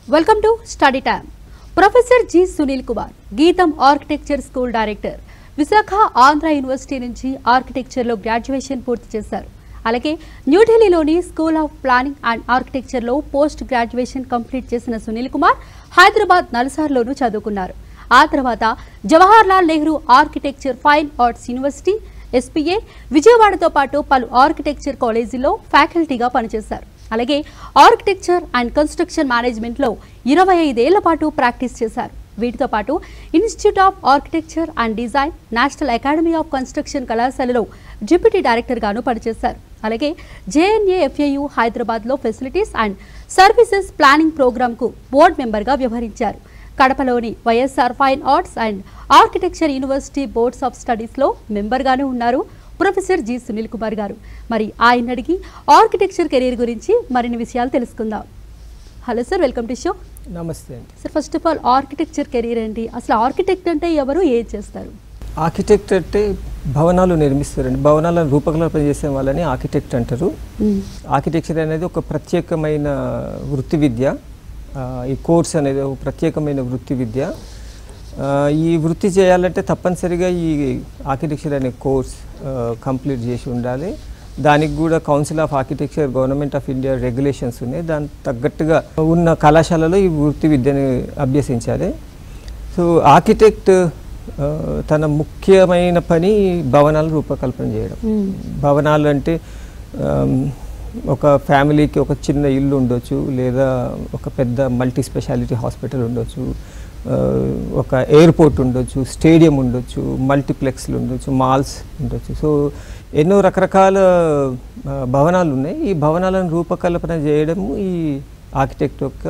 Welcome to study time professor G Sunil Kumar GITAM architecture school director Visakha Andhra university నుంచి ఆర్కిటెక్చర్లో graduation పూర్తి చేశారు అలాగే న్యూఢిల్లీలోని స్కూల్ ఆఫ్ ప్లానింగ్ అండ్ ఆర్కిటెక్చర్లో పోస్ట్ గ్రాడ్యుయేషన్ కంప్లీట్ చేసిన సునీల్ కుమార్ హైదరాబాద్ నల్సార్లోనూ చదువుకున్నారు ఆ తర్వాత Jawaharlal Nehru architecture fine arts university SPA విజయవాడతో పాటు పలు ఆర్కిటెక్చర్ కాలేజీల్లో ఫ్యాకల్టీగా పనిచేశారు అలాగే ఆర్కిటెక్చర్ అండ్ కన్స్ట్రక్షన్ మేనేజ్మెంట్లో ఇరవై ఐదేళ్ల పాటు ప్రాక్టీస్ చేశారు వీటితో పాటు institute of architecture and design national academy of construction కళాశాలలో డిప్యూటీ డైరెక్టర్గాను పనిచేశారు అలాగే జేఎన్ఏ ఎఫ్ఏయు హైదరాబాద్లో ఫెసిలిటీస్ అండ్ సర్వీసెస్ ప్లానింగ్ ప్రోగ్రాంకు బోర్డు మెంబర్గా వ్యవహరించారు కడపలోని YSR fine arts and architecture university boards of స్టడీస్లో మెంబర్గానే ఉన్నారు ప్రొఫెసర్ జి సునీల్ కుమార్ గారు మరి ఆయన అడిగి ఆర్కిటెక్చర్ కెరీర్ గురించి మరిన్ని విషయాలు తెలుసుకుందాం hello sir welcome to show నమస్తే అండి sir first of all architecture career ఏంటి అసలు ఆర్కిటెక్ట్ అంటే ఎవరు ఏం చేస్తారు ఆర్కిటెక్ట్ అంటే భవనాలు నిర్మిస్తారండి భవనాలను రూపకల్పన చేసే వాళ్ళని ఆర్కిటెక్ట్ అంటారు ఆర్కిటెక్చర్ అనేది ఒక ప్రత్యేకమైన వృత్తి విద్య ఆ, ఈ కోర్స్ అనేది ఒక ప్రత్యేకమైన వృత్తి విద్య ఆ, ఈ వృత్తి చేయాలంటే తప్పనిసరిగా ఈ ఆర్కిటెక్చర్ అనే కోర్స్ కంప్లీట్ చేసి ఉండాలి దానికి కూడా council of architecture government of India regulations ఉన్నాయి దానికి తగ్గట్టుగా ఉన్న కళాశాలలో ఈ వృత్తి విద్యని అభ్యసించాలి సో ఆర్కిటెక్ట్ ఆ, తన ముఖ్యమైన పని భవనాలు రూపకల్పన చేయడం భవనాలు అంటే ఆమ్, ఒక ఫ్యామిలీకి ఒక చిన్న ఇల్లు ఉండొచ్చు లేదా ఒక పెద్ద మల్టీ స్పెషాలిటీ హాస్పిటల్ ఉండొచ్చు ఆ, ఒక ఎయిర్పోర్ట్ ఉండొచ్చు స్టేడియం ఉండొచ్చు మల్టీప్లెక్స్లు ఉండొచ్చు మాల్స్ ఉండొచ్చు సో ఎన్నో రకరకాల ఆ, భవనాలు ఉన్నాయి ఈ భవనాలను రూపకల్పన చేయడము ఈ ఆర్కిటెక్ట్ యొక్క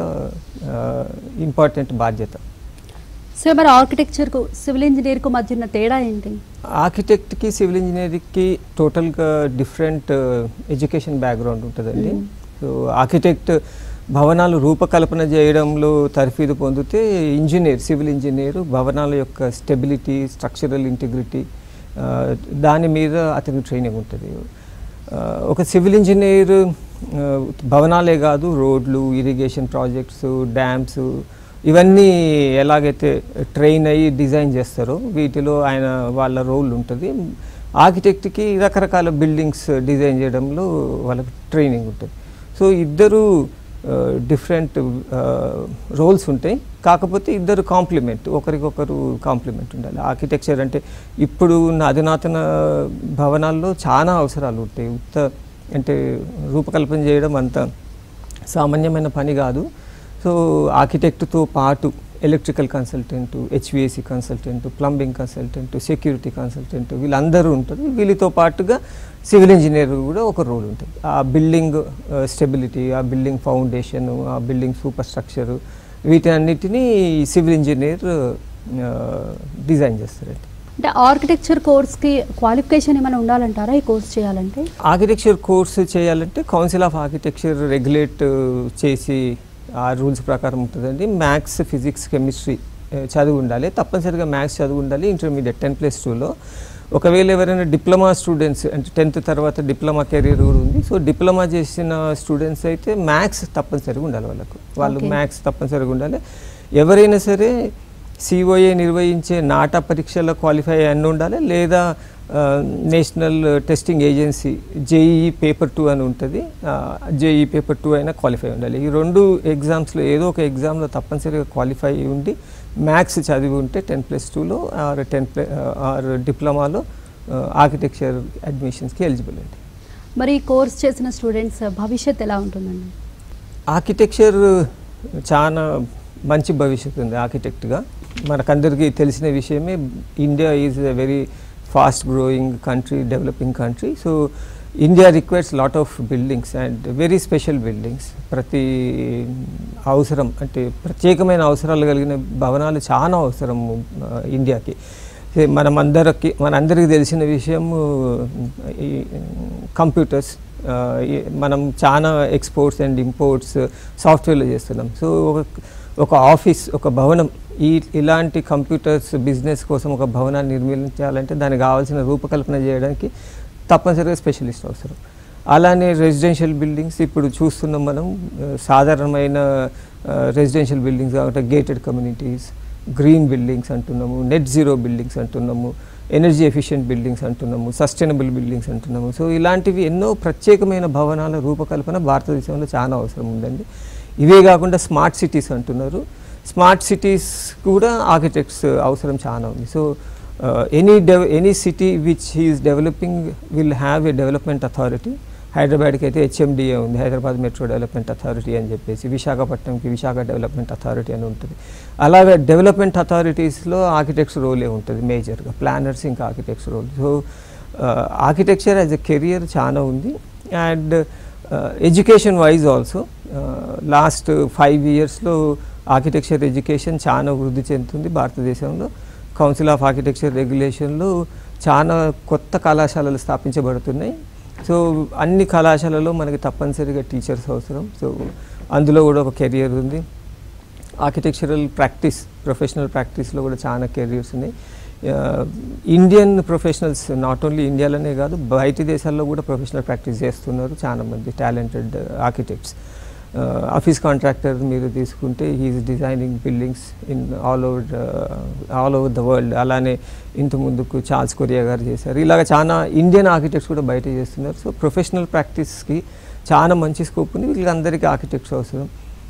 ఇంపార్టెంట్ బాధ్యత సో మరి ఆర్కిటెక్చర్కు సివిల్ ఇంజనీర్కు మధ్య ఉన్న తేడా ఏంటి ఆర్కిటెక్ట్కి సివిల్ ఇంజనీరింగ్కి టోటల్గా డిఫరెంట్ ఎడ్యుకేషన్ బ్యాక్గ్రౌండ్ ఉంటుందండి సో ఆర్కిటెక్ట్ భవనాలు రూపకల్పన చేయడంలో తర్ఫీదు పొందితే ఇంజనీర్ సివిల్ ఇంజనీర్ భవనాల యొక్క స్టెబిలిటీ స్ట్రక్చరల్ ఇంటిగ్రిటీ దాని మీద అతనికి ట్రైనింగ్ ఉంటుంది ఆ, ఒక సివిల్ ఇంజనీర్ ఆ, భవనాలే కాదు రోడ్లు ఇరిగేషన్ ప్రాజెక్ట్స్ డ్యామ్స్ ఇవన్నీ ఎలాగైతే ట్రైన్ అయ్యి డిజైన్ చేస్తారో వీటిలో ఆయన వాళ్ళ రోల్ ఉంటుంది ఆర్కిటెక్ట్కి రకరకాల బిల్డింగ్స్ డిజైన్ చేయడంలో వాళ్ళకి ట్రైనింగ్ ఉంటుంది సో ఇద్దరు డిఫరెంట్ రోల్స్ ఉంటాయి కాకపోతే ఇద్దరు కాంప్లిమెంట్ ఒకరికొకరు కాంప్లిమెంట్ ఉండాలి ఆర్కిటెక్చర్ అంటే ఇప్పుడు ఉన్న అధునాతన భవనాల్లో చాలా అవసరాలు ఉంటాయి ఉత్త అంటే రూపకల్పన చేయడం అంత సామాన్యమైన పని కాదు సో ఆర్కిటెక్ట్తో పాటు electrical consultant HVAC consultant plumbing consultant security consultant వీళ్ళందరూ ఉంటారు వీళ్ళతో పాటుగా సివిల్ ఇంజనీర్ కూడా ఒక రోల్ ఉంటుంది ఆ బిల్డింగ్ స్టెబిలిటీ ఆ బిల్డింగ్ ఫౌండేషన్ ఆ బిల్డింగ్ సూపర్ స్ట్రక్చర్ వీటన్నిటిని సివిల్ ఇంజనీర్ డిజైన్ చేస్తారండి అంటే ఆర్కిటెక్చర్ కోర్స్కి క్వాలిఫికేషన్ ఏమైనా ఉండాలంటారా ఈ కోర్స్ చేయాలంటే ఆర్కిటెక్చర్ కోర్సు చేయాలంటే కౌన్సిల్ ఆఫ్ ఆర్కిటెక్చర్ రెగ్యులేట్ చేసి ఆ రూల్స్ ప్రకారం ఉంటుందండి మ్యాథ్స్ ఫిజిక్స్ కెమిస్ట్రీ చదివి ఉండాలి తప్పనిసరిగా మ్యాథ్స్ చదివి ఉండాలి ఇంటర్మీడియట్ టెన్ ప్లస్ టూలో ఒకవేళ ఎవరైనా డిప్లొమా స్టూడెంట్స్ అంటే టెన్త్ తర్వాత డిప్లొమా కెరీర్ కూడా ఉంది సో డిప్లొమా చేసిన స్టూడెంట్స్ అయితే మ్యాథ్స్ తప్పనిసరిగా ఉండాలి వాళ్ళకు వాళ్ళు Okay. మ్యాథ్స్ తప్పనిసరిగా ఉండాలి ఎవరైనా సరే సిఓఏ నిర్వహించే నాటా పరీక్షల్లో క్వాలిఫై అయి ఉండాలి లేదా national testing agency JEE paper two అని ఉంటుంది జేఈఈ పేపర్ టూ అయినా క్వాలిఫై ఉండాలి ఈ రెండు ఎగ్జామ్స్లో ఏదో ఒక ఎగ్జామ్లో తప్పనిసరిగా క్వాలిఫై అయి ఉండి మ్యాథ్స్ చదివి ఉంటే టెన్ ప్లస్ టూలో ఆర్ టెన్ ప్లస్ ఆర్ డిప్లొమాలో ఆర్కిటెక్చర్ అడ్మిషన్స్కి ఎలిజిబుల్ అండి మరి ఈ కోర్స్ చేసిన స్టూడెంట్స్ భవిష్యత్ ఎలా ఉంటుందండి ఆర్కిటెక్చర్ చాలా మంచి భవిష్యత్తు ఉంది ఆర్కిటెక్ట్గా మనకందరికీ తెలిసిన విషయమే India is a very fast growing country developing country so India requires lot of buildings and very special buildings ప్రతి అవసరం అంటే ప్రత్యేకమైన అవసరాలు కలిగిన భవనాలు చాలా అవసరం ఆ, ఇండియాకి ఏ మనం అందరికి మనందరికీ తెలిసిన విషయం ఈ కంప్యూటర్స్ ఆ, ఈ- మనం చాలా ఎక్స్పోర్ట్స్ అండ్ ఇంపోర్ట్స్ సాఫ్ట్వేర్లో చేస్తున్నాం సో ఒక ఒక ఆఫీస్ ఒక భవనం ఈ ఇలాంటి కంప్యూటర్స్ బిజినెస్ కోసం ఒక భవనాన్ని నిర్మించాలంటే దానికి కావాల్సిన రూపకల్పన చేయడానికి తప్పనిసరిగా స్పెషలిస్ట్ అవసరం అలానే రెసిడెన్షియల్ బిల్డింగ్స్ ఇప్పుడు చూస్తున్నాం మనం ఆ, సాధారణమైన రెసిడెన్షియల్ బిల్డింగ్స్ కాబట్టి గేటెడ్ కమ్యూనిటీస్ గ్రీన్ బిల్డింగ్స్ అంటున్నాము నెట్ జీరో బిల్డింగ్స్ అంటున్నాము ఎనర్జీ ఎఫిషియెంట్ బిల్డింగ్స్ అంటున్నాము సస్టైనబుల్ బిల్డింగ్స్ అంటున్నాము సో ఇలాంటివి ఎన్నో ప్రత్యేకమైన భవనాల రూపకల్పన భారతదేశంలో చాలా అవసరం ఉందండి ఇవే కాకుండా స్మార్ట్ సిటీస్ అంటున్నారు స్మార్ట్ సిటీస్ కూడా ఆర్కిటెక్ట్స్ అవసరం చాలా ఉంది so any dev any city which is developing will have a development authority హైదరాబాద్కి అయితే హెచ్ఎండిఏ ఉంది హైదరాబాద్ మెట్రో డెవలప్మెంట్ అథారిటీ అని చెప్పేసి విశాఖపట్నంకి విశాఖ డెవలప్మెంట్ అథారిటీ అని ఉంటుంది అలాగే డెవలప్మెంట్ అథారిటీస్లో ఆర్కిటెక్ట్స్ రోలే ఉంటుంది మేజర్గా ప్లానర్స్ ఇంకా architects role so architecture as a career చాలా ఉంది and education wise also last five ఇయర్స్లో ఆర్కిటెక్చర్ ఎడ్యుకేషన్ చాలా వృద్ధి చెందుతుంది భారతదేశంలో కౌన్సిల్ ఆఫ్ ఆర్కిటెక్చర్ రెగ్యులేషన్లో చాలా కొత్త కళాశాలలు స్థాపించబడుతున్నాయి సో అన్ని కళాశాలలో మనకి తప్పనిసరిగా టీచర్స్ అవసరం సో అందులో కూడా ఒక కెరియర్ ఉంది ఆర్కిటెక్చరల్ ప్రాక్టీస్ ప్రొఫెషనల్ ప్రాక్టీస్లో కూడా చాలా కెరియర్స్ ఉన్నాయి ఇండియన్ ప్రొఫెషనల్స్ నాట్ ఓన్లీ ఇండియాలోనే కాదు బయట దేశాల్లో కూడా ప్రొఫెషనల్ ప్రాక్టీస్ చేస్తున్నారు చాలా మంది టాలెంటెడ్ ఆర్కిటెక్ట్స్ ఆఫీస్ కాంట్రాక్టర్ మీరు తీసుకుంటే he is designing buildings in all over all over the world అలానే ఇంత ముందుకు చార్ల్స్ కొరియా గారు చేశారు ఇలాగ చాలా ఇండియన్ ఆర్కిటెక్ట్స్ కూడా బయట చేస్తున్నారు సో ప్రొఫెషనల్ ప్రాక్టీస్కి చాలా మంచి స్కోప్ ఉంది వీళ్ళందరికీ ఆర్కిటెక్ట్స్ అవసరం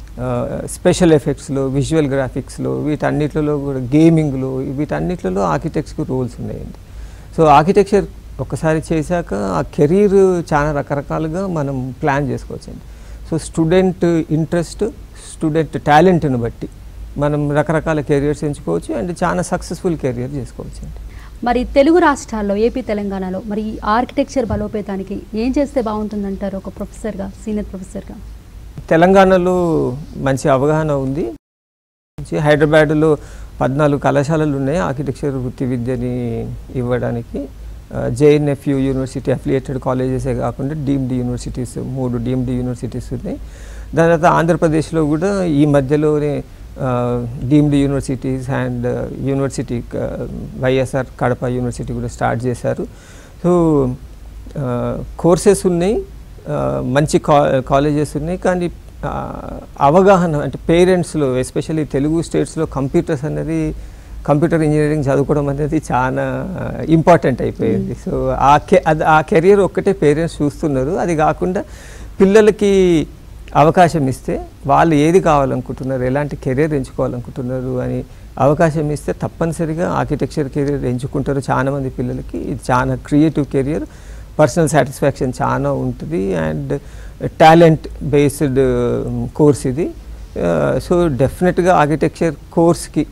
స్పెషల్ ఎఫెక్ట్స్లో విజువల్ గ్రాఫిక్స్లో వీటన్నిటిలో కూడా గేమింగ్లో వీటన్నిటిలో ఆర్కిటెక్ట్స్కి రోల్స్ ఉన్నాయండి సో ఆర్కిటెక్చర్ ఒకసారి చేశాక ఆ కెరీర్ చాలా రకరకాలుగా మనం ప్లాన్ చేసుకోవచ్చండి సో స్టూడెంట్ ఇంట్రెస్ట్ స్టూడెంట్ టాలెంట్ని బట్టి మనం రకరకాల కెరియర్స్ ఎంచుకోవచ్చు అండ్ చాలా సక్సెస్ఫుల్ కెరియర్ చేసుకోవచ్చు అండి మరి తెలుగు రాష్ట్రాల్లో ఏపీ తెలంగాణలో మరి ఈ ఆర్కిటెక్చర్ బలోపేతానికి ఏం చేస్తే బాగుంటుందంటారు ఒక ప్రొఫెసర్గా సీనియర్ ప్రొఫెసర్గా తెలంగాణలో మంచి అవగాహన ఉంది మంచి హైదరాబాద్లో పద్నాలుగు కళాశాలలు ఉన్నాయి ఆర్కిటెక్చర్ వృత్తి విద్యని ఇవ్వడానికి జేఎన్ఎఫ్యు యూనివర్సిటీ అఫిలియేటెడ్ కాలేజెసే కాకుండా డీమ్డ్ యూనివర్సిటీస్ మూడు డీమ్డ్ యూనివర్సిటీస్ ఉన్నాయి దాని తర్వాత ఆంధ్రప్రదేశ్లో కూడా ఈ మధ్యలోనే deemed universities and university YSR Kadapa university కూడా స్టార్ట్ చేశారు సో కోర్సెస్ ఉన్నాయి ఆ, మంచి కా కాలేజెస్ ఉన్నాయి కానీ ఆ, అవగాహన అంటే పేరెంట్స్లో ఎస్పెషల్లీ తెలుగు స్టేట్స్లో కంప్యూటర్స్ అనేది కంప్యూటర్ ఇంజనీరింగ్ చదువుకోవడం అనేది చాలా ఇంపార్టెంట్ అయిపోయింది సో ఆ కె అది ఆ కెరియర్ ఒక్కటే పేరెంట్స్ చూస్తున్నారు అది కాకుండా పిల్లలకి అవకాశం ఇస్తే వాళ్ళు ఏది కావాలనుకుంటున్నారు ఎలాంటి కెరీర్ ఎంచుకోవాలనుకుంటున్నారు అని అవకాశం ఇస్తే తప్పనిసరిగా ఆర్కిటెక్చర్ కెరీర్ ఎంచుకుంటారు చాలా మంది పిల్లలకి ఇది చాలా క్రియేటివ్ కెరియర్ పర్సనల్ సాటిస్ఫాక్షన్ చాలా ఉంటుంది అండ్ టాలెంట్ బేస్డ్ కోర్స్ ఇది సో డెఫినెట్గా ఆర్కిటెక్చర్ కోర్స్కి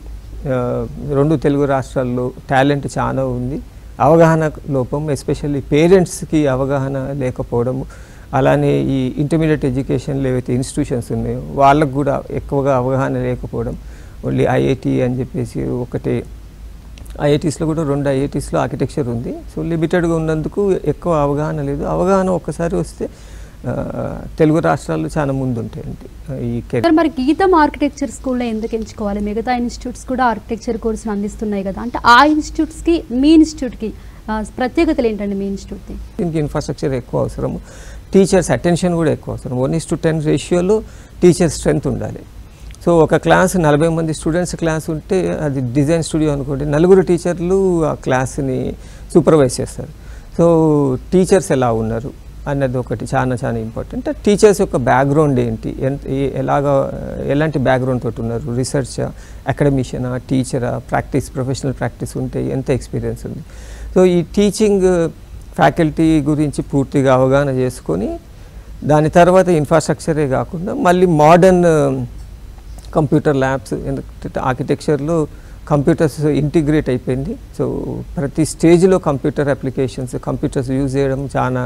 రెండు తెలుగు రాష్ట్రాల్లో టాలెంట్ చాలా ఉంది అవగాహన లోపం ఎస్పెషల్లీ పేరెంట్స్కి అవగాహన లేకపోవడము అలానే ఈ ఇంటర్మీడియట్ ఎడ్యుకేషన్లో ఏవైతే ఇన్స్టిట్యూషన్స్ ఉన్నాయో వాళ్ళకు కూడా ఎక్కువగా అవగాహన లేకపోవడం ఓన్లీ ఐఐటి అని చెప్పేసి ఒకటే ఐఐటీస్లో కూడా రెండు ఐఐటీస్లో ఆర్కిటెక్చర్ ఉంది సో లిమిటెడ్గా ఉన్నందుకు ఎక్కువ అవగాహన లేదు అవగాహన ఒక్కసారి వస్తే ఆ, తెలుగు రాష్ట్రాలు చాలా ముందు ఉంటాయండి ఈ కెరీర్ సార్ మరి గీతం ఆర్కిటెక్చర్ స్కూల్లో ఎందుకు ఎంచుకోవాలి మిగతా ఇన్స్టిట్యూట్స్ కూడా ఆర్కిటెక్చర్ కోర్సును అందిస్తున్నాయి కదా అంటే ఆ ఇన్స్టిట్యూట్స్కి మీ ఇన్స్టిట్యూట్కి ఆ, ప్రత్యేకతలు ఏంటండి మీ ఇన్స్టిట్యూట్ది దీనికి ఇన్ఫ్రాస్ట్రక్చర్ ఎక్కువ అవసరం టీచర్స్ అటెన్షన్ కూడా ఎక్కువ అవసరం వన్ ఇస్ టు టెన్ రేషియోలో టీచర్ స్ట్రెంత్ ఉండాలి సో ఒక క్లాస్ నలభై మంది స్టూడెంట్స్ క్లాస్ ఉంటే అది డిజైన్ స్టూడియో అనుకోండి నలుగురు టీచర్లు ఆ క్లాస్ని సూపర్వైజ్ చేస్తారు సో టీచర్స్ ఎలా ఉన్నారు అన్నది ఒకటి చాలా చాలా ఇంపార్టెంట్ టీచర్స్ యొక్క బ్యాక్గ్రౌండ్ ఏంటి ఎంత ఏ- ఎలాగా ఎలాంటి బ్యాక్గ్రౌండ్ తోటి ఉన్నారు రీసెర్చ్ అకాడమిషియనా టీచరా ప్రాక్టీస్ ప్రొఫెషనల్ ప్రాక్టీస్ ఉంటే ఎంత ఎక్స్పీరియన్స్ ఉంది సో ఈ టీచింగ్ ఫ్యాకల్టీ గురించి పూర్తిగా అవగాహన చేసుకొని దాని తర్వాత ఇన్ఫ్రాస్ట్రక్చరే కాకుండా మళ్ళీ మోడర్న్ కంప్యూటర్ ల్యాబ్స్ ఎందుకంటే ఆర్కిటెక్చర్లో కంప్యూటర్స్ ఇంటిగ్రేట్ అయిపోయింది సో ప్రతి స్టేజ్లో కంప్యూటర్ అప్లికేషన్స్ కంప్యూటర్స్ యూజ్ చేయడం చాలా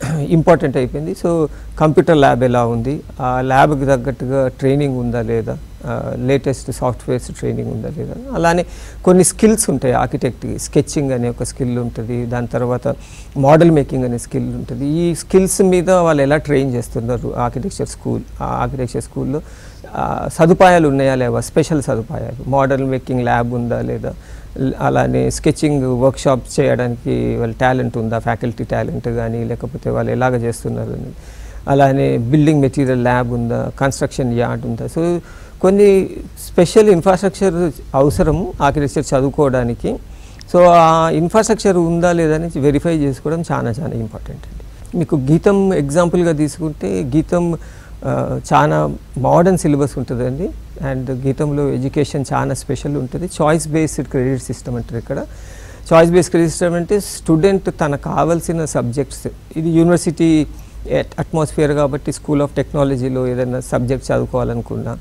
ఇంపార్టెంట్ అయిపోయింది సో కంప్యూటర్ ల్యాబ్ ఎలా ఉంది ఆ ల్యాబ్కి తగ్గట్టుగా ట్రైనింగ్ ఉందా లేదా లేటెస్ట్ సాఫ్ట్వేర్స్ ట్రైనింగ్ ఉందా లేదా అలానే కొన్ని స్కిల్స్ ఉంటాయి ఆర్కిటెక్ట్కి స్కెచింగ్ అనే ఒక స్కిల్ ఉంటుంది దాని తర్వాత మోడల్ మేకింగ్ అనే స్కిల్ ఉంటుంది ఈ స్కిల్స్ మీద వాళ్ళు ఎలా ట్రైన్ చేస్తున్నారు ఆర్కిటెక్చర్ స్కూల్ ఆ ఆర్కిటెక్చర్ స్కూల్లో సదుపాయాలు ఉన్నాయా లేవా స్పెషల్ సదుపాయాలు మోడల్ మేకింగ్ ల్యాబ్ ఉందా లేదా ల్- అలానే స్కెచింగ్ వర్క్షాప్ చేయడానికి వాళ్ళ టాలెంట్ ఉందా ఫ్యాకల్టీ టాలెంట్ కానీ లేకపోతే వాళ్ళు ఎలాగ చేస్తున్నారు అని అలానే బిల్డింగ్ మెటీరియల్ ల్యాబ్ ఉందా కన్స్ట్రక్షన్ యార్డ్ ఉందా సో కొన్ని స్పెషల్ ఇన్ఫ్రాస్ట్రక్చర్ అవసరము ఆర్కిటెక్చర్ చదువుకోవడానికి సో ఆ ఇన్ఫ్రాస్ట్రక్చర్ ఉందా లేదా అని వెరిఫై చేసుకోవడం చాలా చాలా ఇంపార్టెంట్ అండి మీకు గీతం ఎగ్జాంపుల్గా తీసుకుంటే గీతం ఆ, చాలా మోడర్న్ సిలబస్ ఉంటుందండి అండ్ గీతంలో ఎడ్యుకేషన్ చాలా స్పెషల్ ఉంటుంది చాయిస్ బేస్డ్ క్రెడిట్ సిస్టమ్ అంటారు ఇక్కడ చాయిస్ బేస్డ్ క్రెడిట్ సిస్టమ్ అంటే స్టూడెంట్ తనకు కావాల్సిన సబ్జెక్ట్స్ ఇది యూనివర్సిటీ అట్మాస్ఫియర్ కాబట్టి స్కూల్ ఆఫ్ టెక్నాలజీలో ఏదైనా సబ్జెక్ట్ చదువుకోవాలనుకున్నా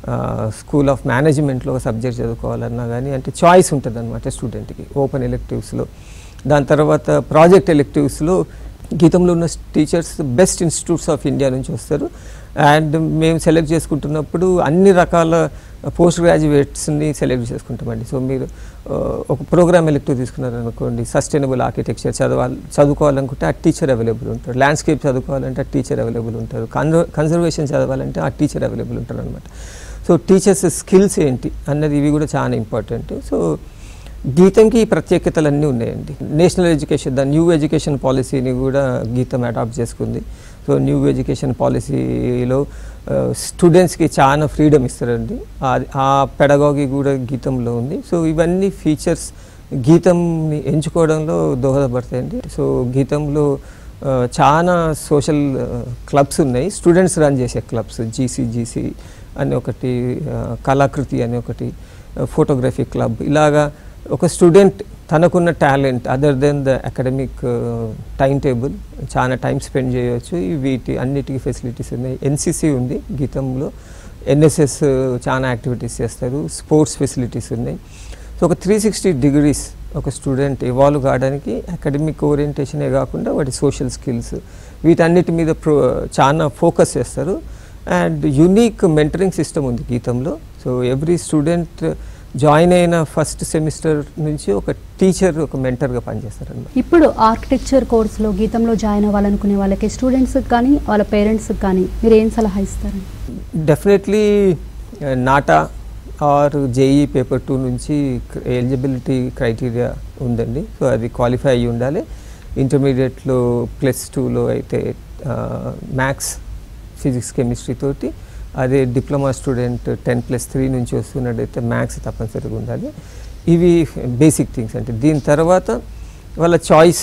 స్కూల్ ఆఫ్ మేనేజ్మెంట్లో సబ్జెక్ట్ చదువుకోవాలన్నా కానీ అంటే చాయిస్ ఉంటుంది అనమాట స్టూడెంట్కి ఓపెన్ ఎలెక్టివ్స్లో దాని తర్వాత ప్రాజెక్ట్ ఎలెక్టివ్స్లో గీతంలో ఉన్న teachers best institutes of India నుంచి వస్తారు అండ్ మేము సెలెక్ట్ చేసుకుంటున్నప్పుడు అన్ని రకాల పోస్ట్ గ్రాడ్యుయేట్స్ని సెలెక్ట్ చేసుకుంటామండి సో మీరు ఆ, ఒక ప్రోగ్రామ్ ఎలెక్టివ్ తీసుకున్నారు అనుకోండి సస్టైనబుల్ ఆర్కిటెక్చర్ చదవాలి చదువుకోవాలనుకుంటే ఆ టీచర్ అవైలబుల్ ఉంటారు ల్యాండ్స్కేప్ చదువుకోవాలంటే ఆ టీచర్ అవైలబుల్ ఉంటారు కన్జర్ కన్జర్వేషన్ చదవాలంటే ఆ టీచర్ అవైలబుల్ ఉంటారు అనమాట సో టీచర్స్ స్కిల్స్ ఏంటి అన్నది ఇవి కూడా చాలా ఇంపార్టెంట్ సో గీతంకి ఈ ప్రత్యేకతలు అన్నీ ఉన్నాయండి national education the new education పాలసీని కూడా గీతం అడాప్ట్ చేసుకుంది సో న్యూ ఎడ్యుకేషన్ పాలసీలో స్టూడెంట్స్కి చాలా ఫ్రీడమ్ ఇస్తారండి ఆ- ఆ పెడగాగి కూడా గీతంలో ఉంది సో ఇవన్నీ ఫీచర్స్ గీతంని ఎంచుకోవడంలో దోహదపడతాయండి సో గీతంలో ఆ, చాలా సోషల్ క్లబ్స్ ఉన్నాయి స్టూడెంట్స్ రన్ చేసే క్లబ్స్ జీసీ జీసీ అని ఒకటి ఆ, కళాకృతి అని ఒకటి ఫోటోగ్రఫీ క్లబ్ ఇలాగా ఒక స్టూడెంట్ తనకున్న talent other than the academic time table చాలా టైం స్పెండ్ చేయవచ్చు ఈ వీటి అన్నిటికీ ఫెసిలిటీస్ ఉన్నాయి ఎన్సిసి ఉంది గీతంలో ఎన్ఎస్ఎస్ చాలా యాక్టివిటీస్ చేస్తారు స్పోర్ట్స్ ఫెసిలిటీస్ ఉన్నాయి సో ఒక త్రీ సిక్స్టీ డిగ్రీస్ ఒక స్టూడెంట్ ఇవాల్వ్ కావడానికి అకాడమిక్ ఓరియంటేషనే కాకుండా వాటి సోషల్ స్కిల్స్ వీటన్నిటి మీద ప్రో చాలా ఫోకస్ చేస్తారు అండ్ యునీక్ మెంటరింగ్ సిస్టమ్ ఉంది గీతంలో సో ఎవ్రీ స్టూడెంట్ జాయిన్ అయిన ఫస్ట్ సెమిస్టర్ నుంచి ఒక టీచర్ ఒక మెంటర్గా పనిచేస్తారు అన్నమాట ఇప్పుడు ఆర్కిటెక్చర్ కోర్సులో గీతంలో జాయిన్ అవ్వాలనుకునే వాళ్ళకి స్టూడెంట్స్కి కానీ వాళ్ళ పేరెంట్స్కి కానీ మీరు ఏం సలహా ఇస్తారండి definitely NATA or JEE paper two నుంచి ఎలిజిబిలిటీ క్రైటీరియా ఉందండి సో అది క్వాలిఫై అయ్యి ఉండాలి ఇంటర్మీడియట్లో ప్లస్ టూలో అయితే మ్యాథ్స్ ఫిజిక్స్ కెమిస్ట్రీ తోటి అదే diploma student ten plus three నుంచి వస్తున్నట్టయితే మ్యాథ్స్ తప్పనిసరిగా ఉండాలి ఇవి బేసిక్ థింగ్స్ అంటే దీని తర్వాత వాళ్ళ choice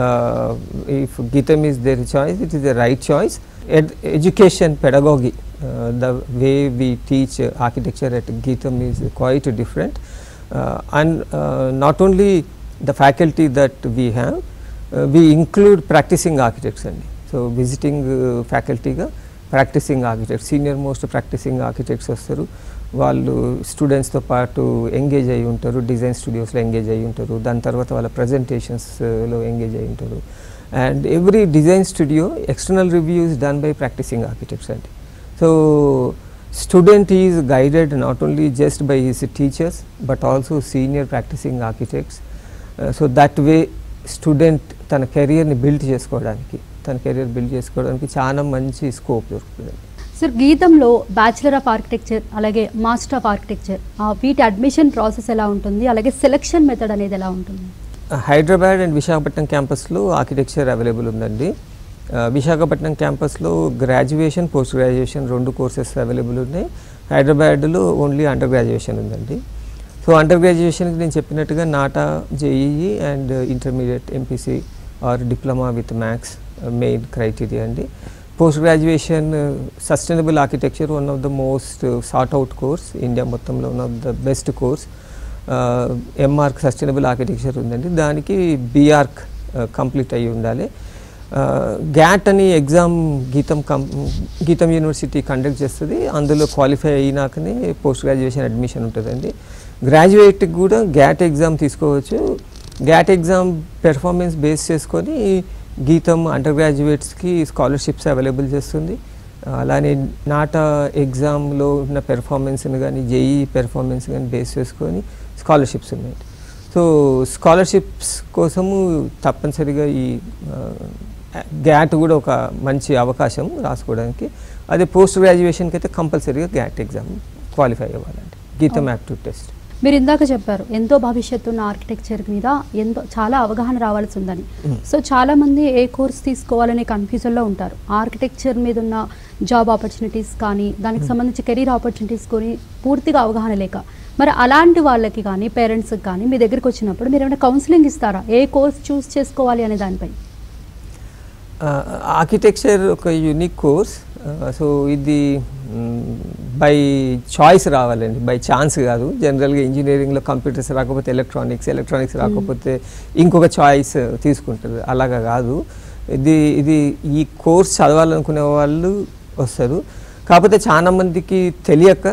if GITAM is there choice it is the right choice education pedagogy the way we teach architecture at GITAM is quite different and not only the faculty that we have we include practicing architects అండి so visiting ఫ్యాకల్టీగా practicing architects senior most practicing architects వస్తారు వాళ్ళు స్టూడెంట్స్తో పాటు engage అయి ఉంటారు design స్టూడియోస్లో engage అయి ఉంటారు దాని తర్వాత వాళ్ళ ప్రజెంటేషన్స్లో ఎంగేజ్ అయి ఉంటారు and every design studio external reviews done by practicing architects అండి so student is guided not only just by his teachers but also senior practicing architects so that way student తన కెరియర్ని బిల్డ్ చేసుకోవడానికి తన career build చేసుకోవడానికి చాలా మంచి scope దొరుకుతుంది sir గీతంలో బ్యాచిలర్ ఆఫ్ ఆర్కిటెక్చర్ అలాగే మాస్టర్ ఆఫ్ ఆర్కిటెక్చర్ వీటి అడ్మిషన్ ప్రాసెస్ ఎలా ఉంటుంది అలాగే సెలక్షన్ మెథడ్ అనేది ఎలా ఉంటుంది హైదరాబాద్ అండ్ విశాఖపట్నం క్యాంపస్లో ఆర్కిటెక్చర్ అవైలబుల్ ఉందండి ఆ, విశాఖపట్నం క్యాంపస్లో గ్రాడ్యుయేషన్ పోస్ట్ గ్రాడ్యుయేషన్ రెండు కోర్సెస్ అవైలబుల్ ఉన్నాయి హైదరాబాద్లో ఓన్లీ అండర్ గ్రాడ్యుయేషన్ ఉందండి సో అండర్ గ్రాడ్యుయేషన్కి నేను చెప్పినట్టుగా NATA JEE and intermediate MPC or diploma with maths main criteria అండి post graduation sustainable architecture one of the most sought out course India మొత్తంలో one of the best course M Arch sustainable architecture ఉందండి దానికి B.Arch complete అయ్యి ఉండాలి GATT అని exam గీతం కం గీతం university conduct చేస్తుంది అందులో క్వాలిఫై అయినాకనే పోస్ట్ గ్రాడ్యుయేషన్ అడ్మిషన్ ఉంటుందండి గ్రాడ్యుయేట్కి కూడా గ్యాట్ ఎగ్జామ్ తీసుకోవచ్చు గ్యాట్ ఎగ్జామ్ పెర్ఫార్మెన్స్ బేస్ చేసుకొని గీతం అండర్ గ్రాడ్యుయేట్స్కి స్కాలర్షిప్స్ అవైలబుల్ చేస్తుంది అలానే నాటా ఎగ్జామ్లో ఉన్న పెర్ఫార్మెన్స్ని కానీ జేఈ పెర్ఫార్మెన్స్ కానీ బేస్ చేసుకొని స్కాలర్షిప్స్ ఉన్నాయి సో స్కాలర్షిప్స్ కోసము తప్పనిసరిగా ఈ గ్యాట్ కూడా ఒక మంచి అవకాశం రాసుకోవడానికి అదే పోస్ట్ గ్రాడ్యుయేషన్కి అయితే కంపల్సరీగా గ్యాట్ ఎగ్జామ్ క్వాలిఫై అవ్వాలండి గీతం యాప్టివ్ టెస్ట్ మీరు ఇందాక చెప్పారు ఎంతో భవిష్యత్తు ఉన్న ఆర్కిటెక్చర్ మీద ఎంతో చాలా అవగాహన రావాల్సి ఉందని Mm. సో చాలా మంది ఏ కోర్స్ తీసుకోవాలనే కన్ఫ్యూజన్లో ఉంటారు ఆర్కిటెక్చర్ మీద ఉన్న జాబ్ ఆపర్చునిటీస్ కానీ దానికి సంబంధించి కెరీర్ ఆపర్చునిటీస్ కొని పూర్తిగా అవగాహన లేక మరి అలాంటి వాళ్ళకి కానీ పేరెంట్స్కి కానీ మీ దగ్గరికి వచ్చినప్పుడు మీరు ఏమైనా కౌన్సిలింగ్ ఇస్తారా ఏ కోర్స్ చూస్ చేసుకోవాలి అనే దానిపై ఆర్కిటెక్చర్ ఒక యూనిక్ కోర్స్ సో ఇది బై చాయిస్ రావాలండి బై ఛాన్స్ కాదు జనరల్గా ఇంజనీరింగ్లో కంప్యూటర్స్ రాకపోతే ఎలక్ట్రానిక్స్ ఎలక్ట్రానిక్స్ రాకపోతే ఇంకొక చాయిస్ తీసుకుంటారు అలాగా కాదు ఇది ఇది ఈ కోర్స్ చదవాలనుకునే వాళ్ళు వస్తారు కాకపోతే చాలా మందికి తెలియక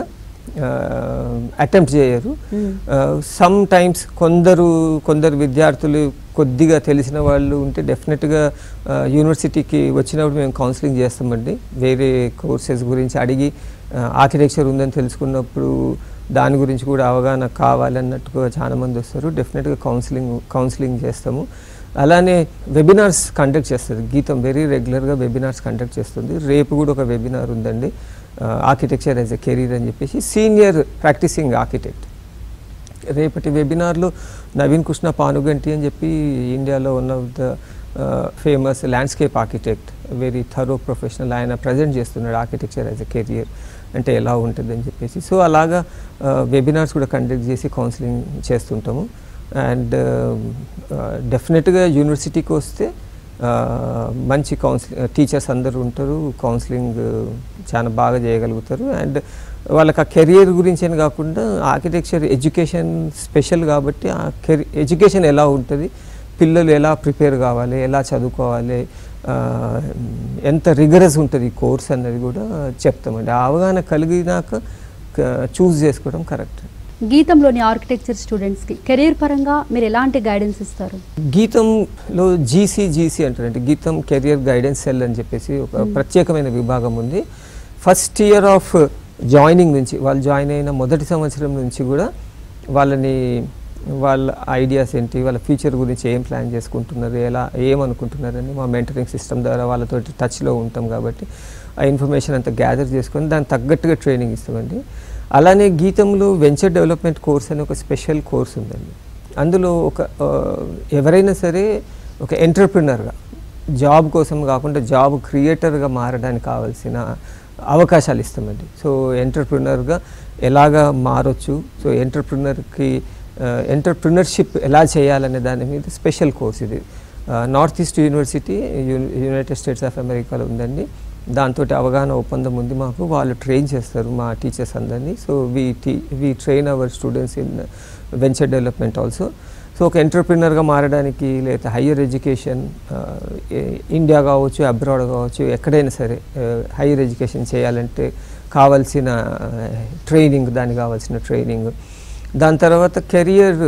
అటెంప్ట్ చేయరు Mm. సమ్ టైమ్స్ కొందరు కొందరు విద్యార్థులు కొద్దిగా తెలిసిన వాళ్ళు ఉంటే డెఫినెట్గా యూనివర్సిటీకి వచ్చినప్పుడు మేము కౌన్సిలింగ్ చేస్తామండి వేరే కోర్సెస్ గురించి అడిగి ఆర్కిటెక్చర్ ఉందని తెలుసుకున్నప్పుడు దాని గురించి కూడా అవగాహన కావాలన్నట్టుగా చాలా మంది వస్తారు డెఫినెట్గా కౌన్సిలింగ్ కౌన్సిలింగ్ చేస్తాము అలానే వెబినార్స్ కండక్ట్ చేస్తుంది గీతం వెరీ రెగ్యులర్గా వెబినార్స్ కండక్ట్ చేస్తుంది రేపు కూడా ఒక వెబినార్ ఉందండి ఆర్కిటెక్చర్ యాజ్ ఎ కెరీర్ అని చెప్పేసి సీనియర్ ప్రాక్టీసింగ్ ఆర్కిటెక్ట్ రేపటి వెబినార్లో నవీన్ కృష్ణ పానుగంటి అని చెప్పి ఇండియాలో one of the famous landscape architect very thorough professional ఆయన ప్రజెంట్ చేస్తున్నాడు ఆర్కిటెక్చర్ యాజ్ ఎ కెరియర్ అంటే ఎలా ఉంటుంది అని చెప్పేసి సో అలాగా వెబినార్స్ కూడా కండక్ట్ చేసి కౌన్సిలింగ్ చేస్తుంటాము అండ్ డెఫినెట్గా యూనివర్సిటీకి వస్తే ఆ, మంచి కౌన్సిలింగ్ టీచర్స్ అందరూ ఉంటారు కౌన్సిలింగ్ చాలా బాగా చేయగలుగుతారు అండ్ వాళ్ళకి ఆ కెరియర్ గురించి అని కాకుండా ఆర్కిటెక్చర్ ఎడ్యుకేషన్ స్పెషల్ కాబట్టి ఆ కెరీ ఎడ్యుకేషన్ ఎలా ఉంటుంది పిల్లలు ఎలా ప్రిపేర్ కావాలి ఎలా చదువుకోవాలి ఆ, ఎంత రిగరస్ ఉంటుంది ఈ కోర్స్ అన్నది కూడా చెప్తామండి ఆ అవగాహన కలిగినాక చూస్ చేసుకోవడం కరెక్ట్ గీతంలోని ఆర్కిటెక్చర్ స్టూడెంట్స్కి కెరీర్ పరంగా మీరు ఎలాంటి గైడెన్స్ ఇస్తారు గీతంలో జీసీ జీసీ అంటారంటే గీతం కెరియర్ గైడెన్స్ సెల్ అని చెప్పేసి ఒక ప్రత్యేకమైన విభాగం ఉంది ఫస్ట్ ఇయర్ ఆఫ్ జాయినింగ్ నుంచి వాళ్ళు జాయిన్ అయిన మొదటి సంవత్సరం నుంచి కూడా వాళ్ళని వాళ్ళ ఐడియాస్ ఏంటి వాళ్ళ ఫ్యూచర్ గురించి ఏం ప్లాన్ చేసుకుంటున్నారు ఎలా ఏమనుకుంటున్నారని మా మెంటరింగ్ సిస్టమ్ ద్వారా వాళ్ళతో టచ్లో ఉంటాం కాబట్టి ఆ ఇన్ఫర్మేషన్ అంతా గ్యాదర్ చేసుకొని దానికి తగ్గట్టుగా ట్రైనింగ్ ఇస్తామండి అలానే గీతంలో వెంచర్ డెవలప్మెంట్ కోర్స్ అని ఒక స్పెషల్ కోర్స్ ఉందండి అందులో ఒక ఆ, ఎవరైనా సరే ఒక ఎంటర్ప్రినర్గా జాబ్ కోసం కాకుండా జాబ్ క్రియేటర్గా మారడానికి కావాల్సిన అవకాశాలు ఇస్తామండి సో ఎంటర్ప్రినర్గా ఎలాగా మారొచ్చు సో ఎంటర్ప్రినర్కి ఎంటర్ప్రినర్షిప్ ఎలా చేయాలనే దాని మీద స్పెషల్ కోర్స్ ఇది North East University United States of అమెరికాలో ఉందండి దాంతో అవగాహన ఒప్పందం ఉంది మాకు వాళ్ళు ట్రైన్ చేస్తారు మా టీచర్స్ అందరినీ సో వీ టీ we train our students in venture development also so ఒక ఎంటర్ప్రినర్గా మారడానికి లేదా హయ్యర్ ఎడ్యుకేషన్ ఇండియా కావచ్చు అబ్రాడ్ కావచ్చు ఎక్కడైనా సరే హయ్యర్ ఎడ్యుకేషన్ చేయాలంటే కావాల్సిన ట్రైనింగ్ దానికి కావాల్సిన ట్రైనింగ్ దాని తర్వాత కెరియర్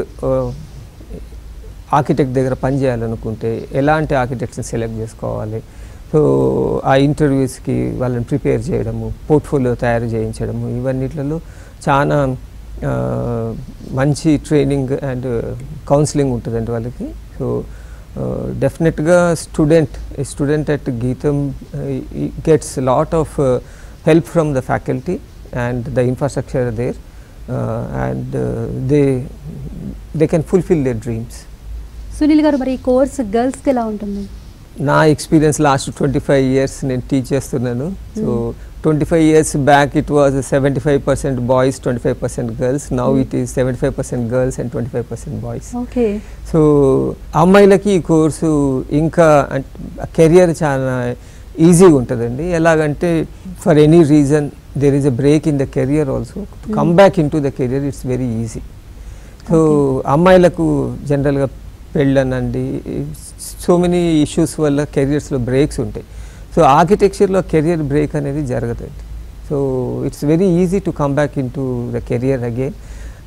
ఆర్కిటెక్ట్ దగ్గర పనిచేయాలనుకుంటే ఎలాంటి ఆర్కిటెక్ట్స్ని సెలెక్ట్ చేసుకోవాలి సో ఆ ఇంటర్వ్యూస్కి వాళ్ళని ప్రిపేర్ చేయడము పోర్ట్ఫోలియో తయారు చేయించడము ఇవన్నిట్లలో చాలా ఆ, మంచి ట్రైనింగ్ అండ్ కౌన్సిలింగ్ ఉంటుందండి వాళ్ళకి సో డెఫినెట్గా student student at GITAM gets lot of help from the faculty and the infrastructure there and they they can fulfil their dreams Sunil గారు మరి ఈ కోర్స్ గర్ల్స్కి ఎలా ఉంటుంది నా experience last twenty five years నేను టీచ్ చేస్తున్నాను so twenty five years back it was seventy five percent boys twenty five percent girls now it is seventy five percent girls and twenty five percent boys okay so అమ్మాయిలకి ఈ course ఇంకా career చాలా ఈజీగా ఉంటుందండి ఎలాగంటే for any reason there is a break in the career also come back into the career it's very easy so అమ్మాయిలకు జనరల్గా పెళ్ళనండి సో మెనీ ఇష్యూస్ వల్ల కెరియర్స్లో బ్రేక్స్ ఉంటాయి సో ఆర్కిటెక్చర్లో కెరియర్ బ్రేక్ అనేది జరగదండి so it's very easy to come back into the career again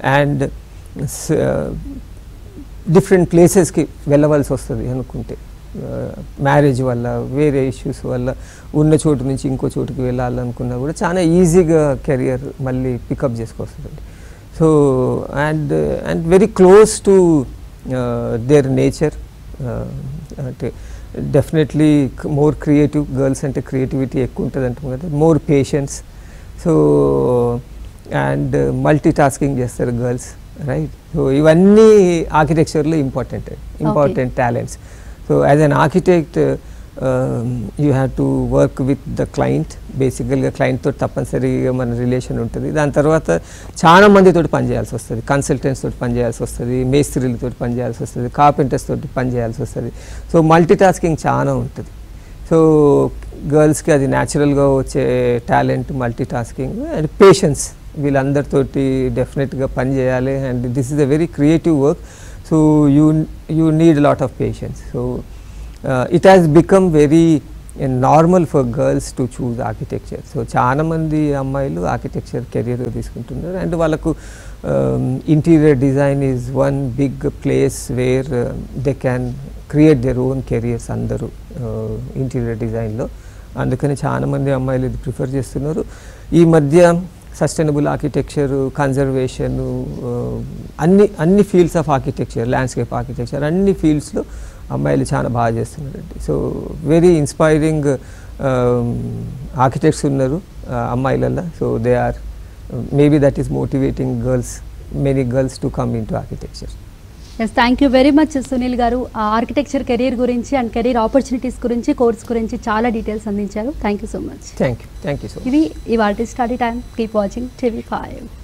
and different ప్లేసెస్కి వెళ్ళవలసి వస్తుంది అనుకుంటే మ్యారేజ్ వల్ల వేరే ఇష్యూస్ వల్ల ఉన్న చోటు నుంచి ఇంకో చోటుకి వెళ్ళాలనుకున్నా కూడా చాలా ఈజీగా కెరియర్ మళ్ళీ పికప్ చేసుకోవస్తుందండి so and and very close to their nature అంటే డెఫినెట్లీ మోర్ క్రియేటివ్ గర్ల్స్ అంటే క్రియేటివిటీ ఎక్కువ ఉంటుంది అంటాం కదా more patience so and multitasking చేస్తారు గర్ల్స్ రైట్ సో ఇవన్నీ ఆర్కిటెక్చర్లో important important talents so as an architect you have to work with the client బేసికల్గా క్లయింట్తో తప్పనిసరిగా మన రిలేషన్ ఉంటుంది దాని తర్వాత చాలా మందితో పనిచేయాల్సి వస్తుంది కన్సల్టెంట్స్ తోటి పనిచేయాల్సి వస్తుంది మేస్త్రీలతో పనిచేయాల్సి వస్తుంది కార్పెంటర్స్ తోటి పనిచేయాల్సి వస్తుంది సో మల్టీ టాస్కింగ్ చాలా ఉంటుంది సో గర్ల్స్కి అది న్యాచురల్గా వచ్చే talent multitasking and patience వీళ్ళందరితోటి డెఫినెట్గా పని చేయాలి and this is a very creative work so you you need lot of patience so it has become very normal for girls to choose architecture so చాలా మంది అమ్మాయిలు architecture career తీసుకుంటున్నారు and వాళ్ళకు interior design is one big place where they can create their own careers అందరూ interior డిజైన్లో అందుకని చాలా మంది అమ్మాయిలు ఇది ప్రిఫర్ చేస్తున్నారు ఈ మధ్య సస్టైనబుల్ ఆర్కిటెక్చర్ కన్జర్వేషన్ అన్ని అన్ని fields of architecture landscape architecture అన్ని ఫీల్డ్స్లో అమ్మాయిలు చాలా బాగా చేస్తున్నారండి సో వెరీ ఇన్స్పైరింగ్ ఆర్కిటెక్ట్స్ ఉన్నారు అమ్మాయిలల్లో so they are maybe that is motivating girls many girls to come into architecture yes thank you very much Sunil గారు ఆర్కిటెక్చర్ కెరీర్ గురించి అండ్ కెరీర్ ఆపర్చునిటీస్ గురించి కోర్స్ గురించి చాలా డీటెయిల్స్ అందించారు thank you so much thank you thank you so much ఇది ఇవాళ study time keep watching TV five